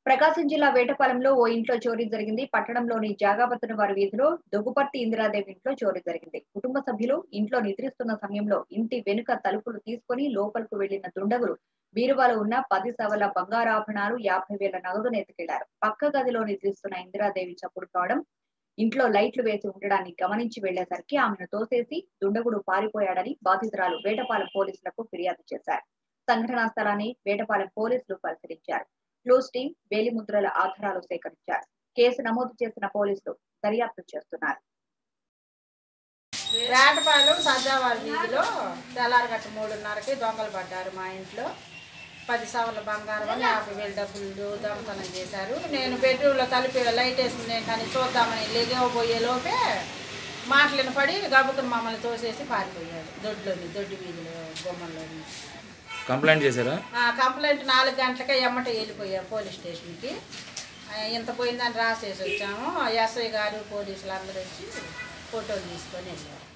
ప్రకాశం జిల్లా వేటపాలెంలో ఓ ఇంట్లో చోరీ జరిగింది పట్టణంలోని జాగాపతున వారి వీధిలో దొగుపర్తి ఇందిరాదేవి ఇంట్లో చోరీ జరిగింది కుటుంబ సభ్యులు ఇంట్లో నిద్రిస్తున్న సమయంలో ఇంటి వెనుక తలుపులు తీసుకుని లోపలకు వెళ్లిన దుండగులు బీరువాలో ఉన్న పది సవల బంగారాభరణాలు యాభై వేల నగదును ఎత్తుకెళ్లారు పక్క గదిలో నిద్రిస్తున్న ఇందిరాదేవి చప్పుడు కావడం ఇంట్లో లైట్లు వేసి ఉండడాన్ని గమనించి వెళ్లేసరికి ఆమెను తోసేసి దుండగుడు పారిపోయాడని బాధితురాలు వేటపాలెం పోలీసులకు ఫిర్యాదు చేశారు సంఘటనా స్థలాన్ని వేటపాలెం పోలీసులు పరిశీలించారు క్లోజ్ టీం వేలిముద్రల ఆధారాలు సేకరించారు కేసు నమోదు చేసిన పోలీసులు దర్యాప్తు చేస్తున్నారు వేటపాలెం సజ్జావారి వీధిలో తెల్లారగట్ట మూడున్నరకి దొంగలు పడ్డారు మా ఇంట్లో పది సవర్ల బంగారం అని యాభై వేల డబ్బులు దొంగతనం చేశారు నేను బెడ్రూమ్లో తలుపు లైట్ వేసింది నేను కానీ చూద్దామని లెగవబోయే లోపే మాటలను పడి గబుకుని మమ్మల్ని తోసేసి పారిపోయాడు దొడ్లోని దొడ్డి వీధిలో బొమ్మల్లోని కంప్లైంట్ చేశారా ఆ కంప్లైంట్ నాలుగు గంటలకే ఎమ్మట వెళ్ళిపోయాం పోలీస్ స్టేషన్కి ఆ, ఇంత పోయిందని రాసేసి వచ్చాము ఎస్ఐ గారు పోలీసులు అందరూ వచ్చి ఫోటోలు తీసుకొని వెళ్ళారు